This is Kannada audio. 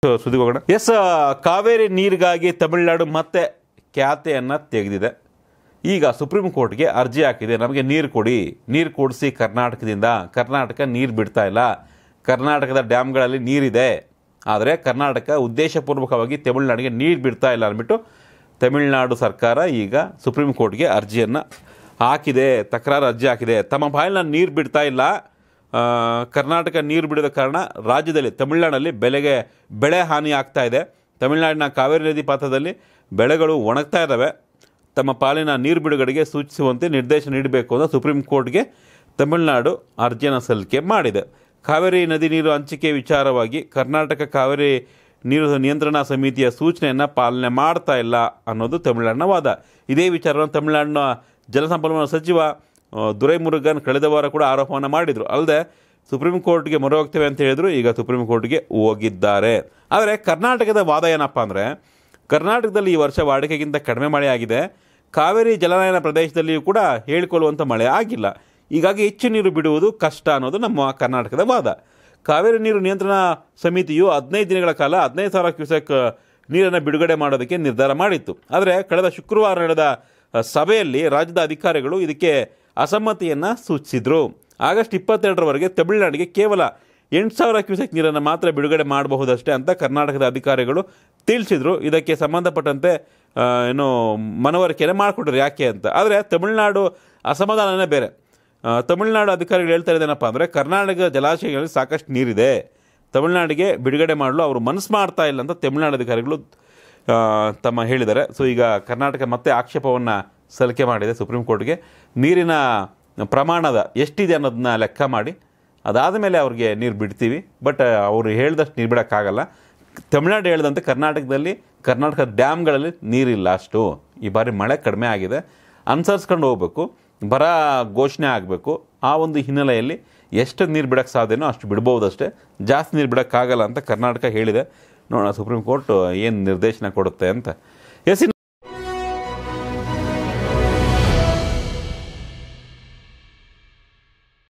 ನೆಕ್ಸ್ಟ್ ಸುದ್ದಿಗೆ ಹೋಗೋಣ ಎಸ್ ಕಾವೇರಿ ನೀರಿಗಾಗಿ ತಮಿಳುನಾಡು ಮತ್ತೆ ಖ್ಯಾತೆಯನ್ನು ತೆಗೆದಿದೆ ಈಗ ಸುಪ್ರೀಂ ಕೋರ್ಟ್ಗೆ ಅರ್ಜಿ ಹಾಕಿದೆ ನಮಗೆ ನೀರು ಕೊಡಿ ನೀರು ಕೊಡಿಸಿ ಕರ್ನಾಟಕದಿಂದ ಕರ್ನಾಟಕ ನೀರು ಬಿಡ್ತಾ ಇಲ್ಲ ಕರ್ನಾಟಕದ ಡ್ಯಾಮ್ಗಳಲ್ಲಿ ನೀರಿದೆ ಆದರೆ ಕರ್ನಾಟಕ ಉದ್ದೇಶಪೂರ್ವಕವಾಗಿ ತಮಿಳುನಾಡಿಗೆ ನೀರು ಬಿಡ್ತಾ ಇಲ್ಲ ಅಂದ್ಬಿಟ್ಟು ತಮಿಳುನಾಡು ಸರ್ಕಾರ ಈಗ ಸುಪ್ರೀಂ ಕೋರ್ಟ್ಗೆ ಅರ್ಜಿಯನ್ನು ಹಾಕಿದೆ ತಕರಾರು ಅರ್ಜಿ ಹಾಕಿದೆ ತಮ್ಮ ಬಾಯಿನ ನೀರು ಬಿಡ್ತಾ ಇಲ್ಲ ಆ, ಕರ್ನಾಟಕ ನೀರು ಬಿಡದ ಕಾರಣ ರಾಜ್ಯದಲ್ಲಿ ತಮಿಳುನಾಡಲ್ಲಿ ಬೆಳೆಗೆ ಬೆಳೆ ಹಾನಿ ಆಗ್ತಾ ಇದೆ ತಮಿಳುನಾಡಿನ ಕಾವೇರಿ ನದಿ ಪಾತ್ರದಲ್ಲಿ ಬೆಳೆಗಳು ಒಣಗ್ತಾ ಇದ್ದಾವೆ ತಮ್ಮ ಪಾಲಿನ ನೀರು ಬಿಡುಗಡೆಗೆ ಸೂಚಿಸುವಂತೆ ನಿರ್ದೇಶನ ನೀಡಬೇಕು ಅಂತ ಸುಪ್ರೀಂ ಕೋರ್ಟ್ಗೆ ತಮಿಳುನಾಡು ಅರ್ಜಿಯನ್ನು ಸಲ್ಲಿಕೆ ಮಾಡಿದೆ ಕಾವೇರಿ ನದಿ ನೀರು ಹಂಚಿಕೆ ವಿಚಾರವಾಗಿ ಕರ್ನಾಟಕ ಕಾವೇರಿ ನೀರು ನಿಯಂತ್ರಣ ಸಮಿತಿಯ ಸೂಚನೆಯನ್ನು ಪಾಲನೆ ಮಾಡ್ತಾ ಇಲ್ಲ ಅನ್ನೋದು ತಮಿಳುನಾಡಿನ ವಾದ ಇದೇ ವಿಚಾರವನ್ನು ತಮಿಳುನಾಡಿನ ಜಲಸಂಪನ್ಮೂಲ ಸಚಿವ ಆ, ದುರೈಮುರುಗನ್ ಕಳೆದ ವಾರ ಕೂಡ ಆರೋಪವನ್ನು ಮಾಡಿದರು ಅಲ್ಲದೆ ಸುಪ್ರೀಂ ಕೋರ್ಟ್ಗೆ ಮೊರೆ ಹೋಗ್ತೇವೆ ಅಂತ ಹೇಳಿದ್ರು ಈಗ ಸುಪ್ರೀಂ ಕೋರ್ಟ್ಗೆ ಹೋಗಿದ್ದಾರೆ ಆದರೆ ಕರ್ನಾಟಕದ ವಾದ ಏನಪ್ಪ ಅಂದರೆ ಕರ್ನಾಟಕದಲ್ಲಿ ಈ ವರ್ಷ ವಾಡಿಕೆಗಿಂತ ಕಡಿಮೆ ಮಳೆ ಆಗಿದೆ ಕಾವೇರಿ ಜಲನಯನ ಪ್ರದೇಶದಲ್ಲಿಯೂ ಕೂಡ ಹೇಳಿಕೊಳ್ಳುವಂಥ ಮಳೆ ಆಗಿಲ್ಲ ಹೀಗಾಗಿ ಹೆಚ್ಚು ನೀರು ಬಿಡುವುದು ಕಷ್ಟ ಅನ್ನೋದು ನಮ್ಮ ಕರ್ನಾಟಕದ ವಾದ ಕಾವೇರಿ ನೀರು ನಿಯಂತ್ರಣ ಸಮಿತಿಯು ಹದಿನೈದು ದಿನಗಳ ಕಾಲ ಹದಿನೈದು ಸಾವಿರ ಕ್ಯೂಸೆಕ್ ನೀರನ್ನು ಬಿಡುಗಡೆ ಮಾಡೋದಕ್ಕೆ ನಿರ್ಧಾರ ಮಾಡಿತ್ತು ಆದರೆ ಕಳೆದ ಶುಕ್ರವಾರ ನಡೆದ ಅ, ಸಭೆಯಲ್ಲಿ ರಾಜ್ಯದ ಅಧಿಕಾರಿಗಳು ಇದಕ್ಕೆ ಅಸಮ್ಮತಿಯನ್ನು ಸೂಚಿಸಿದರು ಆಗಸ್ಟ್ ಇಪ್ಪತ್ತೆರಡರವರೆಗೆ ತಮಿಳುನಾಡಿಗೆ ಕೇವಲ ಎಂಟು ಸಾವಿರ ಕ್ಯೂಸೆಕ್ ನೀರನ್ನು ಮಾತ್ರ ಬಿಡುಗಡೆ ಮಾಡಬಹುದಷ್ಟೇ ಅಂತ ಕರ್ನಾಟಕದ ಅಧಿಕಾರಿಗಳು ತಿಳಿಸಿದರು ಇದಕ್ಕೆ ಸಂಬಂಧಪಟ್ಟಂತೆ ಆ, ಏನು ಮನವರಿಕೆಯನ್ನು ಮಾಡಿಕೊಟ್ರು ಯಾಕೆ ಅಂತ ಆದರೆ ತಮಿಳುನಾಡು ಅಸಮಾಧಾನನೇ ಬೇರೆ ಆ, ತಮಿಳುನಾಡು ಅಧಿಕಾರಿಗಳು ಹೇಳ್ತಾ ಇರೋದೇನಪ್ಪ ಅಂದರೆ ಕರ್ನಾಟಕ ಜಲಾಶಯಗಳಲ್ಲಿ ಸಾಕಷ್ಟು ನೀರಿದೆ ತಮಿಳುನಾಡಿಗೆ ಬಿಡುಗಡೆ ಮಾಡಲು ಅವರು ಮನಸ್ಸು ಮಾಡ್ತಾ ಇಲ್ಲ ಅಂತ ತಮಿಳುನಾಡು ಅಧಿಕಾರಿಗಳು ಆ, ತಮ್ಮ ಹೇಳಿದ್ದಾರೆ ಸೊ ಈಗ ಕರ್ನಾಟಕ ಮತ್ತೆ ಆಕ್ಷೇಪವನ್ನು ಸಲ್ಲಿಕೆ ಮಾಡಿದೆ ಸುಪ್ರೀಂ ಕೋರ್ಟ್ಗೆ ನೀರಿನ ಪ್ರಮಾಣದ ಎಷ್ಟಿದೆ ಅನ್ನೋದನ್ನ ಲೆಕ್ಕ ಮಾಡಿ ಅದಾದ ಮೇಲೆ ಅವ್ರಿಗೆ ನೀರು ಬಿಡ್ತೀವಿ ಬಟ್ ಅವರು ಹೇಳ್ದಷ್ಟು ನೀರು ಬಿಡೋಕ್ಕಾಗಲ್ಲ ತಮಿಳ್ನಾಡು ಹೇಳಿದಂತೆ ಕರ್ನಾಟಕದಲ್ಲಿ ಕರ್ನಾಟಕ ಡ್ಯಾಮ್ಗಳಲ್ಲಿ ನೀರಿಲ್ಲ ಅಷ್ಟು ಈ ಬಾರಿ ಮಳೆ ಕಡಿಮೆ ಆಗಿದೆ ಅನುಸರಿಸ್ಕೊಂಡು ಹೋಗ್ಬೇಕು ಬರ ಘೋಷಣೆ ಆಗಬೇಕು ಆ ಒಂದು ಹಿನ್ನೆಲೆಯಲ್ಲಿ ಎಷ್ಟು ನೀರು ಬಿಡೋಕ್ಕೆ ಸಾಧ್ಯನೋ ಅಷ್ಟು ಬಿಡ್ಬೋದಷ್ಟೇ ಜಾಸ್ತಿ ನೀರು ಬಿಡೋಕ್ಕಾಗಲ್ಲ ಅಂತ ಕರ್ನಾಟಕ ಹೇಳಿದೆ ನೋಡೋಣ ಸುಪ್ರೀಂ ಕೋರ್ಟ್ ಏನು ನಿರ್ದೇಶನ ಕೊಡುತ್ತೆ ಅಂತ ಎಸ್ ಇನ್ನು